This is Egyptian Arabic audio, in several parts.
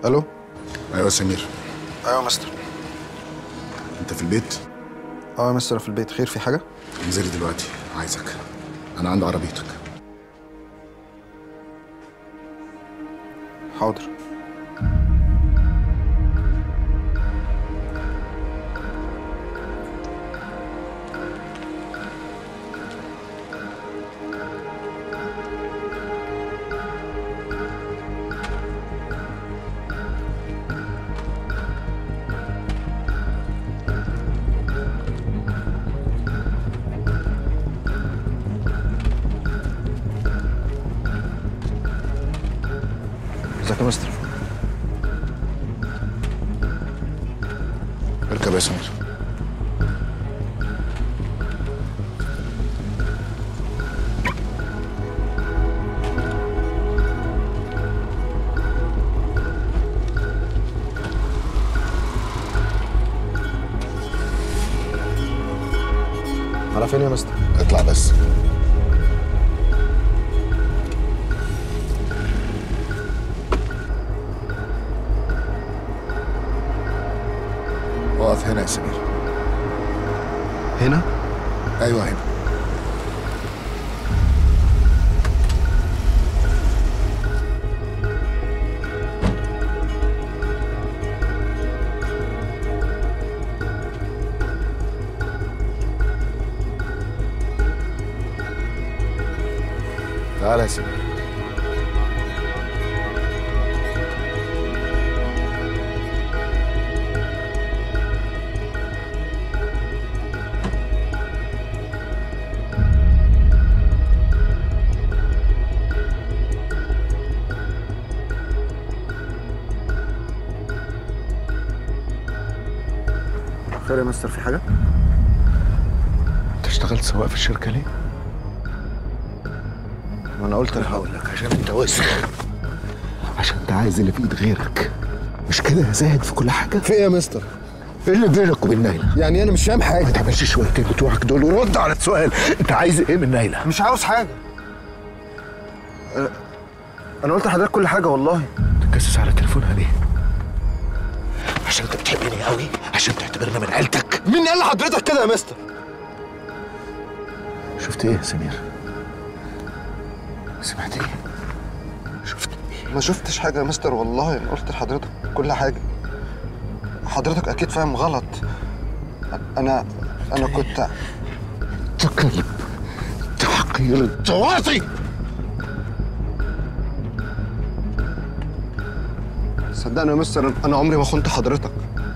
الو ايوه سمير ايوه يا مستر انت في البيت اه يا مستر في البيت خير في حاجه انزلي دلوقتي عايزك انا عند عربيتك حاضر ازيك يا مستر اركب يا سمير على فين يا مستر اطلع بس اقف هنا يا سمير هنا ايوه هنا تعال يا سمير خير يا مستر في حاجه انت اشتغلت سواق في الشركه ليه؟ ما انا قلت لك هقول لك عشان انت وسخ عشان انت عايز اللي في ايد غيرك مش كده يا زاهد في كل حاجه في ايه يا مستر ايه اللي بينك وبين نايله يعني انا مش فاهم ما حاجه تعملش شويتين بتوعك دول ورد على السؤال انت عايز ايه من نايله مش عاوز حاجه أه، انا قلت لحضرتك كل حاجه والله تتجسس على تليفونها ليه عشان انت بتحبني قوي عشان تعتبرنا من عيلتك مين قال لحضرتك كده يا مستر شفت ايه يا سمير سمعت ايه شفت ايه ما شفتش حاجه يا مستر والله انا قلت لحضرتك كل حاجه حضرتك اكيد فاهم غلط انا انا كنت انت كلب انت حقير انت واطي صدقني يا مستر انا عمري ما خنت حضرتك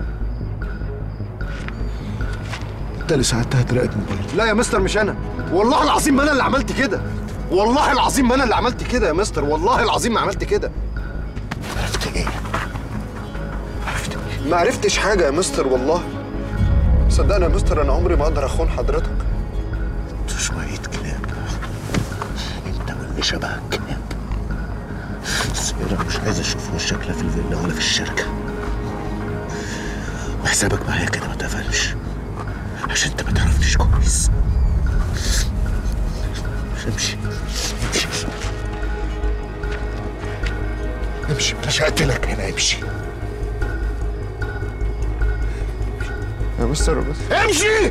انت اللي ساعدتها تراقب موبايلي لا يا مستر مش انا والله العظيم ما انا اللي عملت كده والله العظيم ما انا اللي عملت كده يا مستر والله العظيم ما عملت كده عرفت ايه عرفت ايه ما عرفتش حاجه يا مستر والله صدقني يا مستر انا عمري ما اقدر اخون حضرتك انتوا شوية كلاب انت واللي شبهك كلاب سميرة مش عايز اشوف وشك لا في الفيلا ولا في الشركة وحسابك معايا كده ما اتقفلش عشان انت ما تعرفنيش كويس امشي امشي امشي مش هقتلك هنا امشي يا مستر بس امشي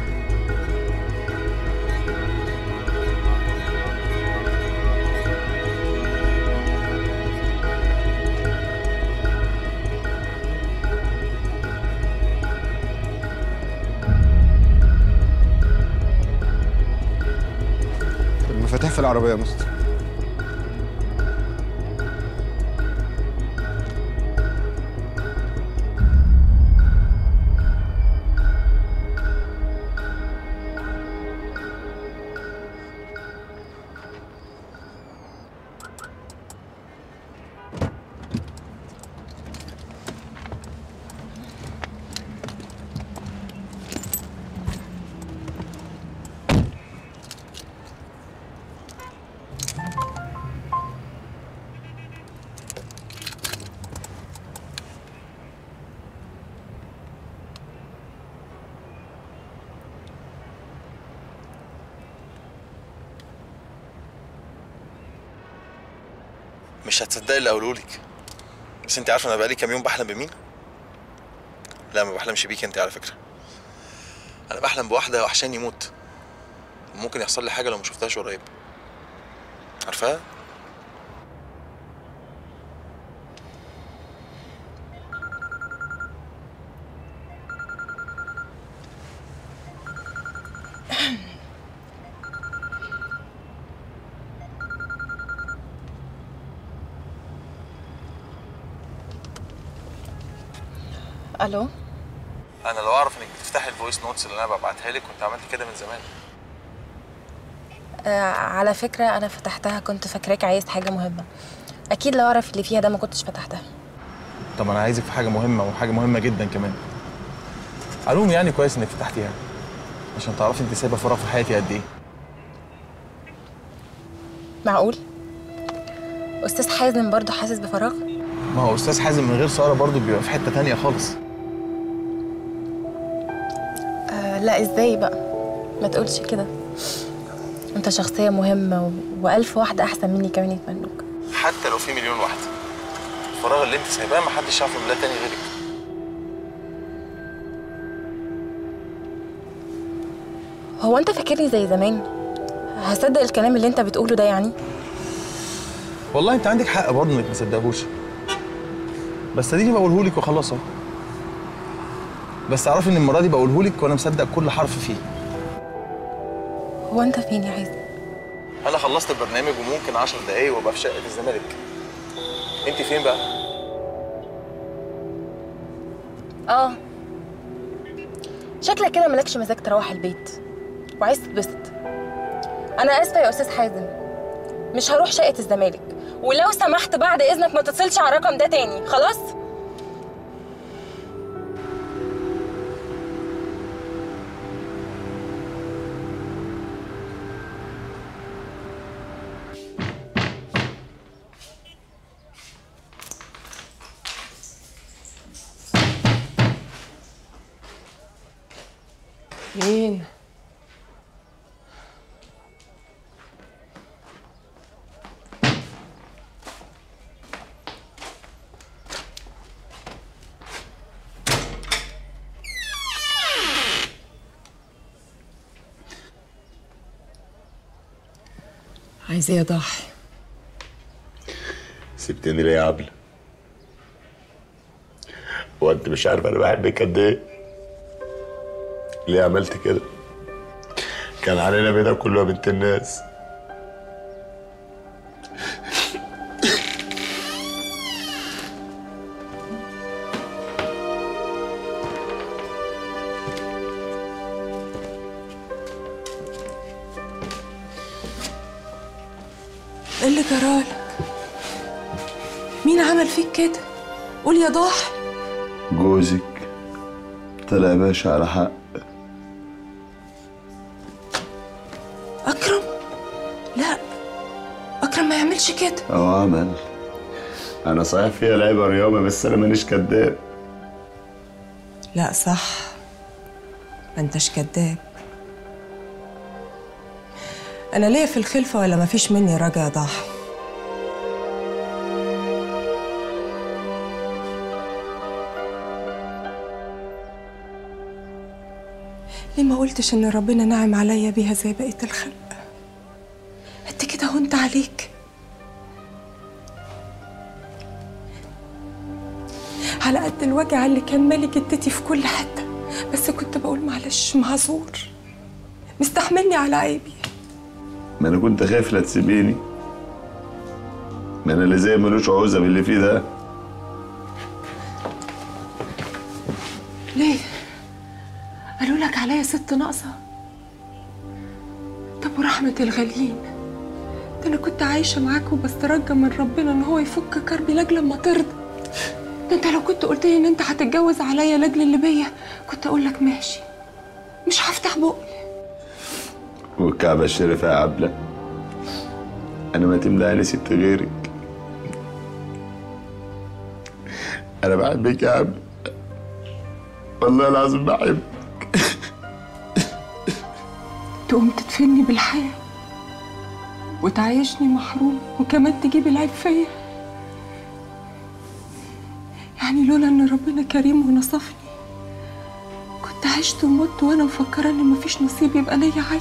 المفاتيح في العربيه يا مستر مش هتصدقي اللي اقوله لك بس انت عارفه انا بقالي كام يوم بحلم بمين لا ما بحلمش بيك انت على فكره انا بحلم بواحده وحشاني يموت ممكن يحصل لي حاجه لو ما شفتهاش قريب عارفاها الو انا لو اعرف انك بتفتحي الفويس نوتس اللي انا ببعتها لك كنت عملت كده من زمان آه على فكره انا فتحتها كنت فاكراك عايز حاجه مهمه اكيد لو اعرف اللي فيها ده ما كنتش فتحتها طب انا عايزك في حاجه مهمه وحاجه مهمه جدا كمان علوم يعني كويس انك فتحتيها عشان تعرفي انت سايبه فراغ في حياتي قد ايه معقول استاذ حازم برضه حاسس بفراغ ما هو استاذ حازم من غير ساره برضو بيبقى في حته تانية خالص آه لا ازاي بقى ما تقولش كده انت شخصيه مهمه و... والف واحده احسن مني كمان يتمنوك حتى لو في مليون واحده الفراغ اللي انت سايباه ما حدش يعرف يملاه تاني غيرك هو انت فاكرني زي زمان هصدق الكلام اللي انت بتقوله ده يعني والله انت عندك حق برضه انك ما تصدقهوش بس اديني بقوله لك وخلاص اهو بس اعرفي ان المره دي بقوله لك وانا مصدق كل حرف فيه هو انت فين يا حازم انا خلصت البرنامج وممكن 10 دقايق وابقى في شقه الزمالك انت فين بقى اه شكلك كده مالكش مزاج تروح البيت وعايز تتبسط انا اسفه يا استاذ حازم مش هروح شقه الزمالك ولو سمحت بعد اذنك ما تتصلش على الرقم ده تاني خلاص مين؟ عايز ايه يا ضاحي؟ سبتني ليه يا عبلة؟ هو انت مش عارف انا بحبك قد ايه؟ ليه عملت كده؟ كان علينا بينا كلها بنت الناس ايه اللي جرالك؟ مين عمل فيك كده؟ قول يا ضاحي جوزك طلع باشا على حق اكرم؟ لا اكرم ما يعملش كده او عمل انا صحيح فيها لعيبه رياضه بس انا مانيش كداب لا صح ما انتش كداب انا ليا في الخلفه ولا ما فيش مني راجع يا ضاحي ليه ما قلتش ان ربنا نعم عليا بيها زي بقيه الخلق انت كده هنت عليك على قد الوجع اللي كان مالي جدتي في كل حته بس كنت بقول معلش معذور مستحملني على عيبي ما انا كنت خايف لا تسيبيني ما انا اللي زي ملوش عوزه باللي فيه ده ليه قالوا لك عليا ست ناقصه طب ورحمه الغاليين ده انا كنت عايشه معاك وبسترجى من ربنا ان هو يفك كربي لاجل لما ترضى ده انت لو كنت قلت لي ان انت هتتجوز عليا لاجل اللي بيا كنت اقول لك ماشي مش هفتح بقي والكعبه الشريفه يا عبله انا ما تملاني ست غيرك انا بحبك يا عبله والله العظيم بحبك تقوم تدفني بالحياة وتعيشني محروم وكمان تجيب العيب فيا لولا ان ربنا كريم ونصفني كنت عشت ومت وانا مفكره ان مفيش نصيب يبقى ليا عيل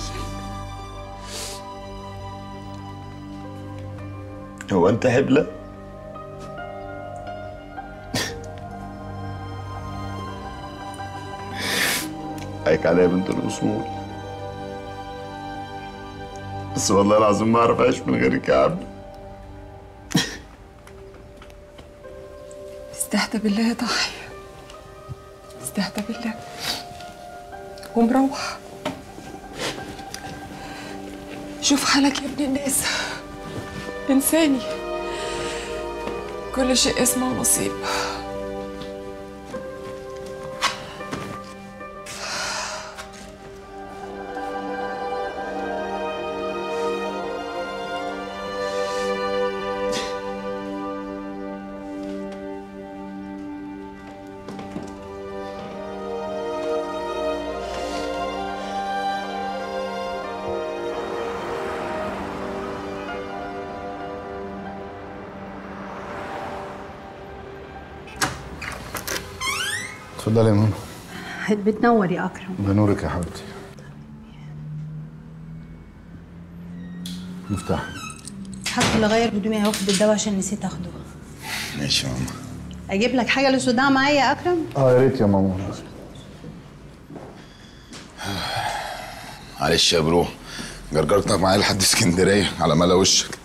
هو انت هبله هيك عليا بنت الاصول بس والله العظيم ما اعرف اعيش من غيرك يا عبد استهدى بالله يا ضحي استهدى بالله ومروح شوف حالك يا ابن الناس انساني كل شيء اسمه ونصيب اتفضلي يا ماما بتنور يا اكرم بنورك يا حبيبتي مفتاح هدخل اغير هدومي هاخد الدواء عشان نسيت اخده ماشي يا ماما اجيب لك حاجه للصداع معايا يا اكرم اه يا ريت يا ماما معلش يا برو جرجرتك معايا لحد اسكندريه على ملا وشك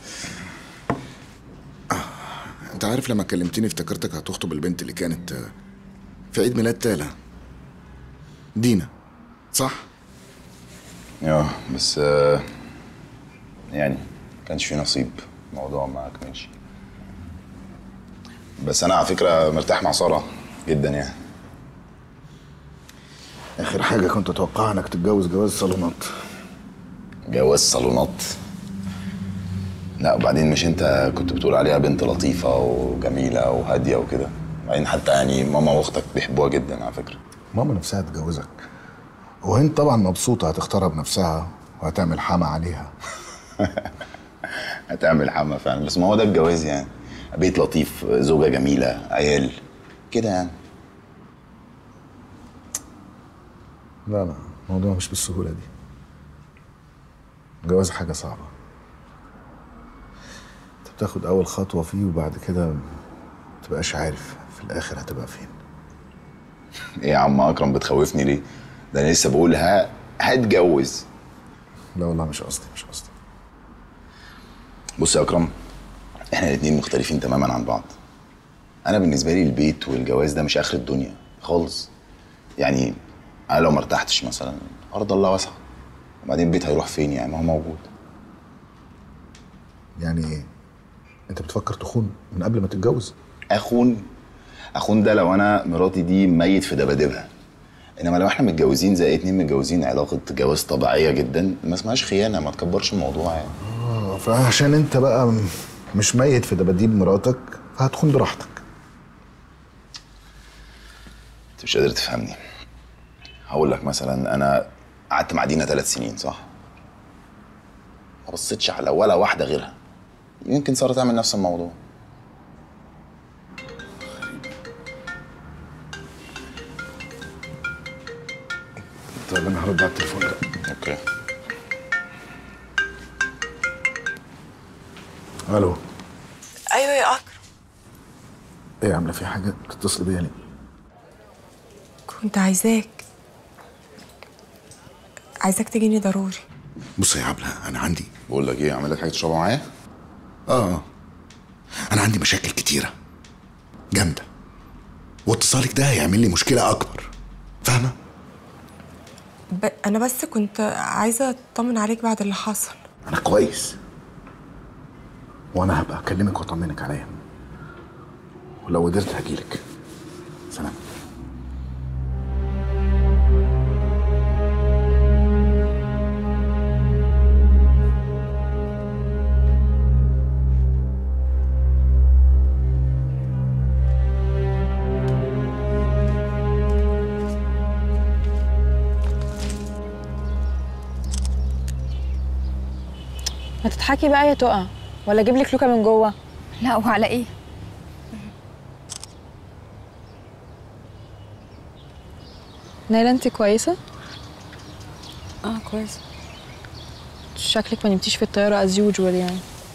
انت عارف لما كلمتني افتكرتك هتخطب البنت اللي كانت آه، في عيد ميلاد تالا دينا صح اه بس آه، يعني ما كانش في نصيب الموضوع ما كملش بس انا على فكره مرتاح مع ساره جدا يعني اخر حاجه كنت اتوقعها انك تتجوز جواز صالونات جواز صالونات لا وبعدين مش انت كنت بتقول عليها بنت لطيفه وجميله وهاديه وكده بعدين حتى يعني ماما واختك بيحبوها جدا على فكره ماما نفسها تجوزك وهند طبعا مبسوطه هتختارها بنفسها وهتعمل حما عليها هتعمل حما فعلا بس ما هو ده الجواز يعني بيت لطيف زوجه جميله عيال كده يعني لا لا الموضوع مش بالسهوله دي الجواز حاجه صعبه انت بتاخد اول خطوه فيه وبعد كده متبقاش عارف في الاخر هتبقى فين ايه يا عم اكرم بتخوفني ليه ده انا لسه بقول ها هتجوز لا والله مش قصدي مش قصدي بص يا اكرم احنا الاتنين مختلفين تماما عن بعض انا بالنسبه لي البيت والجواز ده مش اخر الدنيا خالص يعني انا لو مرتحتش مثلا ارض الله واسعه وبعدين البيت هيروح فين يعني ما هو موجود يعني ايه انت بتفكر تخون من قبل ما تتجوز اخون اخون ده لو انا مراتي دي ميت في دبادبها انما لو احنا متجوزين زي اتنين متجوزين علاقه جواز طبيعيه جدا ما اسمهاش خيانه ما تكبرش الموضوع يعني اه فعشان انت بقى م- مش ميت في دباديب مراتك فهتخون براحتك انت مش قادر تفهمني هقول لك مثلا انا قعدت مع دينا ثلاث سنين صح ما بصيتش على ولا واحده غيرها يمكن ساره تعمل نفس الموضوع طيب انا هرد على التليفون ده اوكي الو ايوه يا اكرم ايه عامله في حاجه تتصل بيا ليه كنت عايزاك عايزاك تجيني ضروري بص يا عبله انا عندي بقول لك ايه اعمل لك حاجه تشربها معايا اه آه. انا عندي مشاكل كتيره جامده واتصالك ده هيعمل لي مشكله اكبر فاهمه ب... انا بس كنت عايزه اطمن عليك بعد اللي حصل انا كويس وانا هبقى اكلمك واطمنك عليا ولو قدرت هجيلك سلام ما تضحكي بقى يا تقى ولا اجيب لك لوكا من جوه لا وعلى ايه نايلة انت كويسة؟ اه كويس شكلك ما نمتيش في الطيارة از يوجوال يعني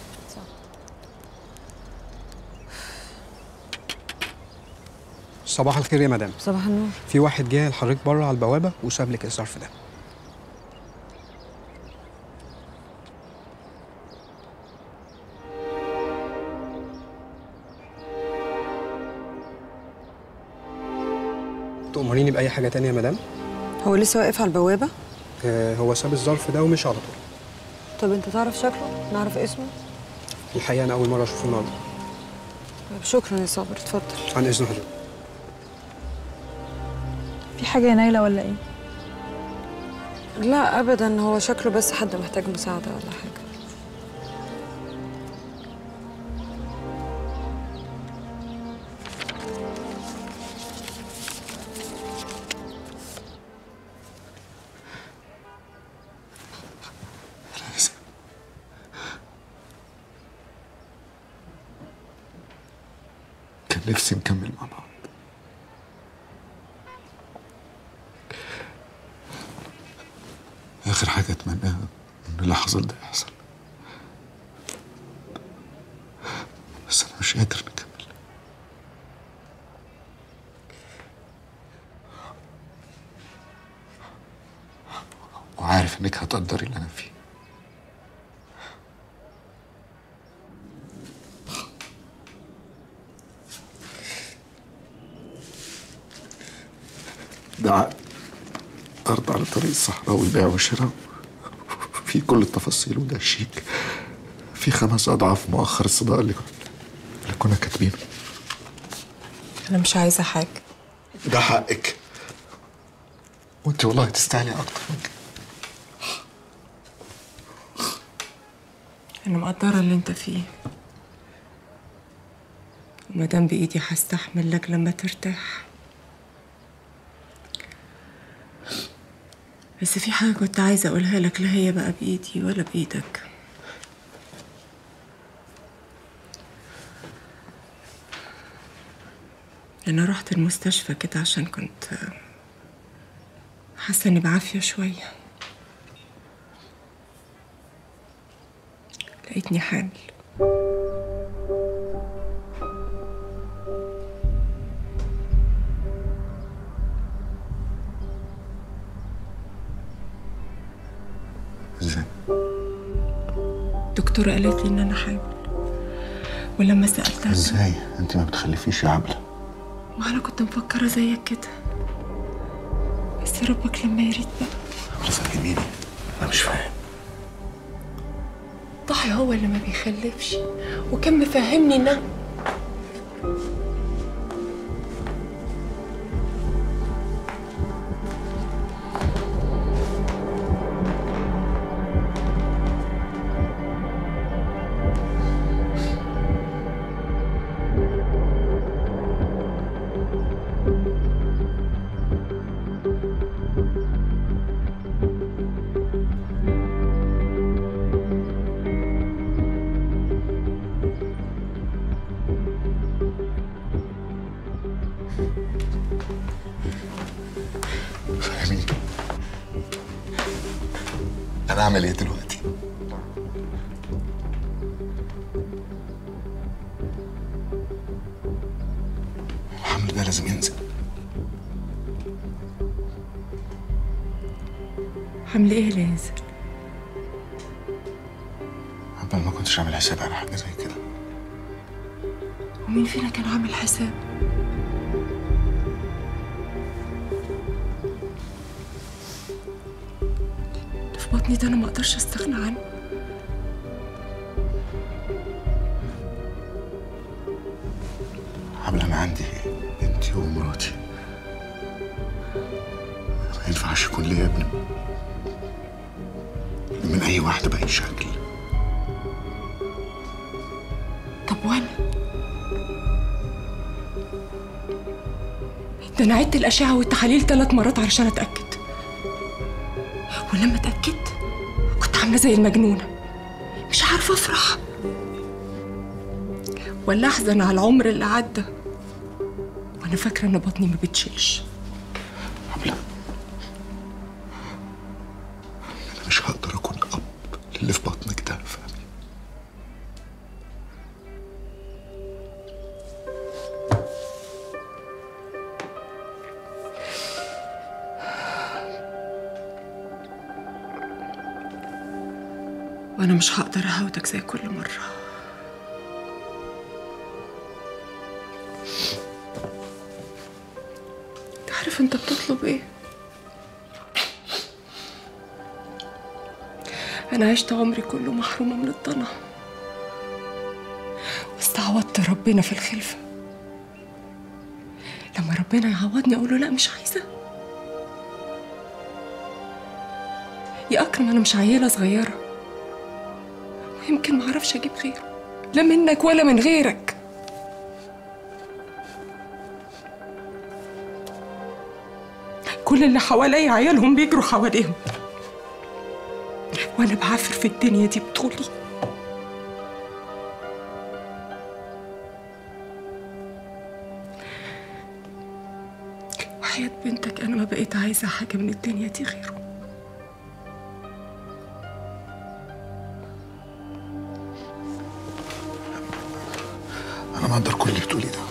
صباح الخير يا مدام صباح النور في واحد جه لحضرتك بره على البوابه وساب لك الظرف ده تأمريني بأي حاجة تانية يا مدام؟ هو لسه واقف على البوابة آه هو ساب الظرف ده ومشي على طول طب انت تعرف شكله نعرف اسمه الحقيقة أنا أول مرة أشوفه النهاردة طيب شكرا يا صابر اتفضل عن إذن حضرتك في حاجة يا نايلة ولا ايه؟ لا ابدا هو شكله بس حد محتاج مساعدة ولا حاجة كان نفسي نكمل مع بعض آخر حاجة أتمناها إن اللي حصل ده يحصل بس أنا مش قادر نكمل وعارف إنك هتقدري اللي أنا فيه ده عقد أرض على طريق الصحراء والبيع والشراء في كل التفاصيل وده شيك في خمس أضعاف مؤخر الصداقة اللي اللي كنا كاتبينه أنا مش عايزة حاجة ده حقك وانت والله تستاهلي أكتر من كده أنا مقدرة اللي أنت فيه ومادام بإيدي هستحمل لك لما ترتاح بس في حاجة كنت عايزة أقولها لك لا هي بقى بإيدي ولا بإيدك أنا رحت المستشفى كده عشان كنت حاسة إني بعافية شوية لقيتني حامل ازاي؟ الدكتورة قالت لي إن أنا حامل ولما سألتها ازاي؟ انت ما بتخلفيش يا عبلة ما أنا كنت مفكرة زيك كده بس ربك لما يريد بقى عبلة فهميني أنا مش فاهم ضحي هو اللي ما بيخلفش وكان مفهمني إن أنا فهميني أنا أعمل إيه دلوقتي؟ الحمل ده لازم ينزل حمل إيه اللي ينزل عبال ما كنتش عامل حساب على حاجة زي كده ومين فينا كان عامل حساب اللي في بطني ده أنا ما أقدرش أستغنى عنه عبل أنا عندي بنتي ومراتي ما ينفعش يكون ليا ابن من أي واحدة بأي شكل طب وأنا ده أنا عدت الأشعة والتحاليل ثلاث مرات علشان أتأكد ولما اتأكدت كنت عاملة زي المجنونة مش عارفة أفرح ولا أحزن على العمر اللي عدى وأنا فاكرة إن بطني ما بتشيلش اللي في بطنك ده فهمي وانا مش هقدر اهودك زي كل مره انت عارف انت بتطلب ايه انا عشت عمري كله محرومه من الضنا واستعوضت ربنا في الخلفه لما ربنا يعوضني اقول له لا مش عايزه يا اكرم انا مش عيله صغيره ويمكن معرفش اجيب غيره لا منك ولا من غيرك كل اللي حواليا عيالهم بيجروا حواليهم وانا بعافر في الدنيا دي بطولي وحياة بنتك انا ما بقيت عايزه حاجه من الدنيا دي غيره انا مقدر كل اللي بتقولي ده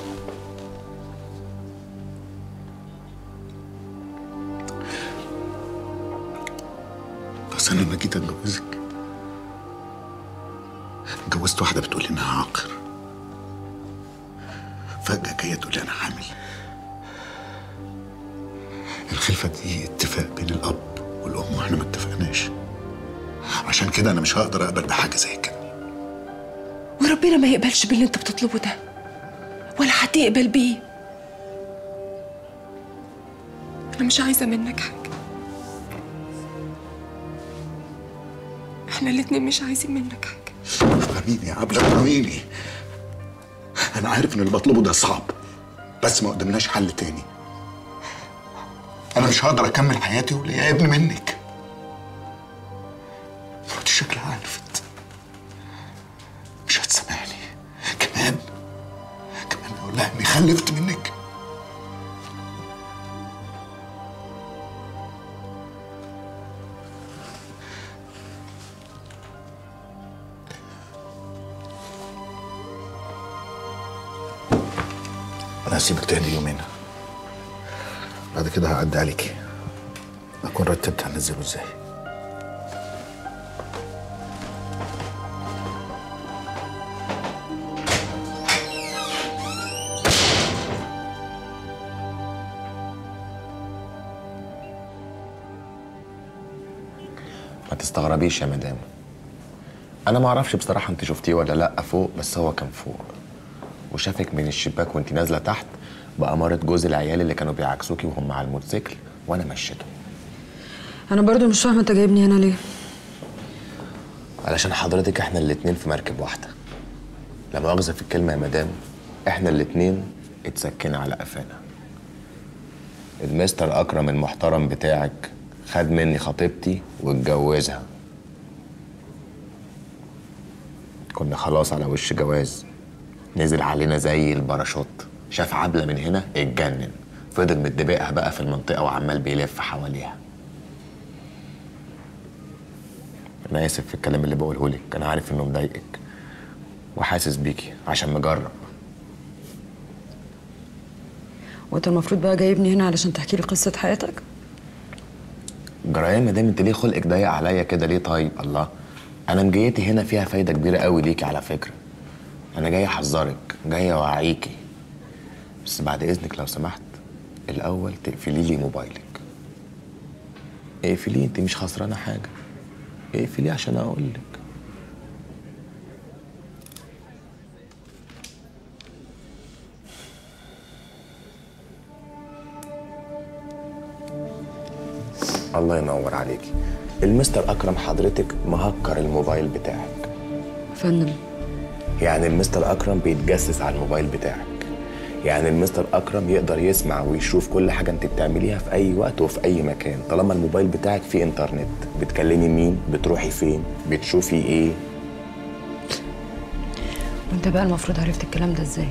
بس انا لما جيت اتجوزك اتجوزت واحده بتقولي انها عاقر فجاه جايه تقولي انا حامل الخلفه دي اتفاق بين الاب والام واحنا ما اتفقناش عشان كده انا مش هقدر اقبل بحاجه زي كده وربنا ما يقبلش باللي انت بتطلبه ده ولا حد يقبل بيه انا مش عايزه منك حاجه احنا الاتنين مش عايزين منك حاجه فهميني يا عبلة فهميني أنا عارف إن اللي بطلبه ده صعب بس ما قدامناش حل تاني أنا مش هقدر أكمل حياتي وليا ابن منك مراتي شكلها عرفت مش هتسامحني كمان كمان أقول لها إني خلفت منك أنا هسيبك تهدي يومين بعد كده هعدي عليكي أكون رتبت هنزله إزاي ما تستغربيش يا مدام انا ما اعرفش بصراحه انت شفتيه ولا لا فوق بس هو كان فوق وشافك من الشباك وانت نازله تحت بأمارة جوز العيال اللي كانوا بيعكسوكي وهم على الموتوسيكل وانا مشيتهم انا برضو مش فاهمه انت جايبني هنا ليه علشان حضرتك احنا الاتنين في مركب واحده لا مؤاخذه في الكلمه يا مدام احنا الاتنين اتسكينا على قفانا المستر اكرم المحترم بتاعك خد مني خطيبتي واتجوزها كنا خلاص على وش جواز نزل علينا زي الباراشوت شاف عبلة من هنا اتجنن فضل متدبقها بقى في المنطقة وعمال بيلف حواليها أنا آسف في الكلام اللي بقوله لك أنا عارف إنه مضايقك وحاسس بيكي عشان مجرب وانت المفروض بقى جايبني هنا علشان تحكي لي قصه حياتك جرايه مدام انت ليه خلقك ضيق عليا كده ليه طيب الله انا مجيتي هنا فيها فايده كبيره قوي ليكي على فكره انا جاي احذرك جاي اوعيكي بس بعد اذنك لو سمحت الاول تقفلي لي موبايلك اقفليه انت مش خسرانه حاجه اقفليه عشان اقول لك الله ينور عليكي المستر اكرم حضرتك مهكر الموبايل بتاعك فندم يعني المستر اكرم بيتجسس على الموبايل بتاعك يعني المستر اكرم يقدر يسمع ويشوف كل حاجه انت بتعمليها في اي وقت وفي اي مكان طالما الموبايل بتاعك فيه انترنت بتكلمي مين بتروحي فين بتشوفي ايه وانت بقى المفروض عرفت الكلام ده ازاي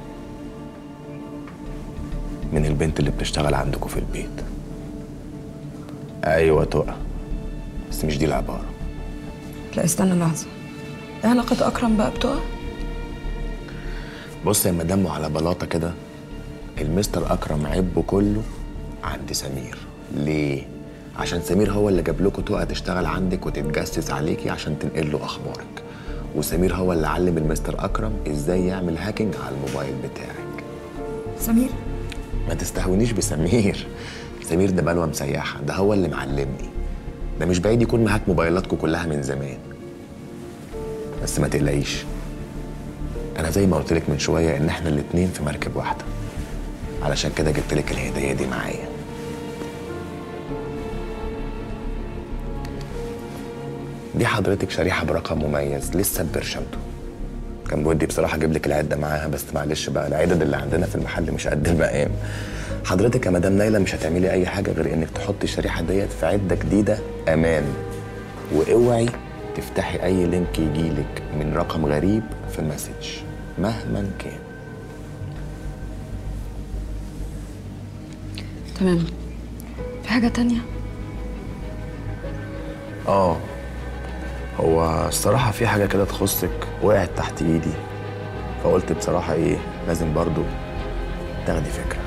من البنت اللي بتشتغل عندكم في البيت ايوه تقى بس مش دي العباره لا استنى لحظه ايه علاقه اكرم بقى بتقى بص يا مدام وعلى بلاطه كده المستر اكرم عيبه كله عند سمير ليه عشان سمير هو اللي جاب لكم تقى تشتغل عندك وتتجسس عليكي عشان تنقل له اخبارك وسمير هو اللي علم المستر اكرم ازاي يعمل هاكينج على الموبايل بتاعك سمير ما تستهونيش بسمير سمير ده بلوه مسيحه ده هو اللي معلمني ده مش بعيد يكون مهاك موبايلاتكم كلها من زمان بس ما تقلقيش انا زي ما قلت لك من شويه ان احنا الاتنين في مركب واحده علشان كده جبت لك الهديه دي معايا دي حضرتك شريحه برقم مميز لسه ببرشمته كان بودي بصراحه اجيب لك العده معاها بس معلش بقى العدد اللي عندنا في المحل مش قد المقام حضرتك يا مدام نايله مش هتعملي اي حاجه غير انك تحطي الشريحه ديت في عده جديده امان واوعي تفتحي اي لينك يجيلك من رقم غريب في مسج مهما كان تمام في حاجه تانية اه هو الصراحة في حاجة كده تخصك وقعت تحت ايدي فقلت بصراحة ايه لازم برضو تاخدي فكرة